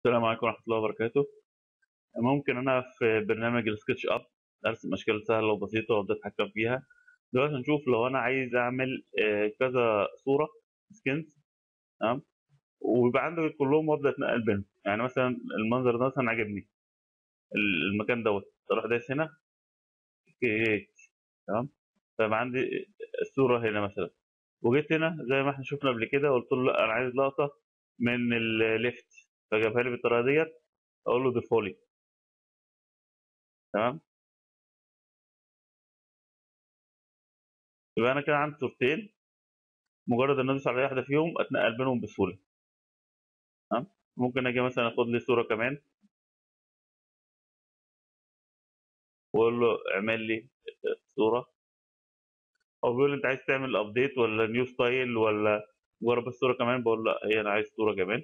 السلام عليكم ورحمة الله وبركاته ممكن أنا في برنامج السكتش أب أرسم أشكال سهلة وبسيطة وأبدأ أتحكم فيها دلوقتي هنشوف لو أنا عايز أعمل آه، كذا صورة سكنز تمام ويبقى عندي كلهم وأبدأ أتنقل بينهم يعني مثلا المنظر ده مثلا عجبني المكان دوت أروح دايس هنا كريت تمام فيبقى عندي الصورة هنا مثلا وجيت هنا زي ما احنا شفنا قبل كده قلت له لا أنا عايز لقطة من الليفت فجابها لي بالطريقة ديت اقول له ضيفولي تمام يبقى انا كده عندي صورتين مجرد ان ادوس على اي واحده فيهم اتنقل بينهم بسهوله تمام ممكن اجي مثلا اخد لي صوره كمان واقول له اعمل لي صوره او بيقول لي انت عايز تعمل ابديت ولا نيو ستايل ولا مجرد الصوره كمان بقول له لا هي انا عايز صوره كمان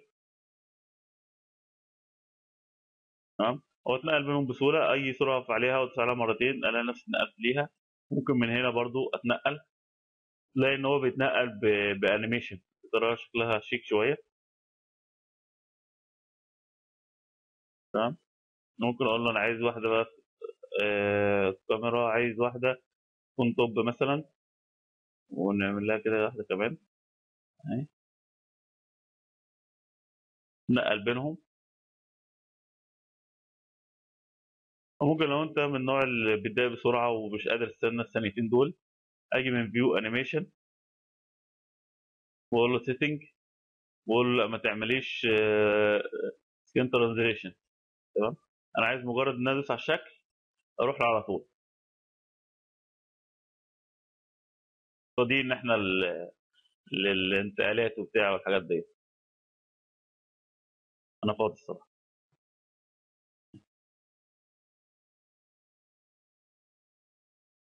تمام هو اتنقل بينهم بسهوله اي صوره اقف عليها وادوس عليها مرتين الاقي نفسي اتنقلت ليها ممكن من هنا برضو اتنقل لان هو بيتنقل ب- بانيميشن بطريقه شكلها شيك شويه تمام ممكن اقول له انا عايز واحده بس آه كاميرا عايز واحده تكون توب مثلا ونعمل لها كده واحده كمان اهي نقل بينهم وممكن لو انت من النوع اللي بيتضايق بسرعه ومش قادر تستنى الثانيتين دول اجي من فيو انيميشن واقول له سيتنج واقول له لا ما تعمليش سكين ترانزليشن تمام انا عايز مجرد ان ادوس على الشكل اروح له على طول فدي ان احنا ال- للانتقالات وبتاع والحاجات دي انا فاضي الصراحه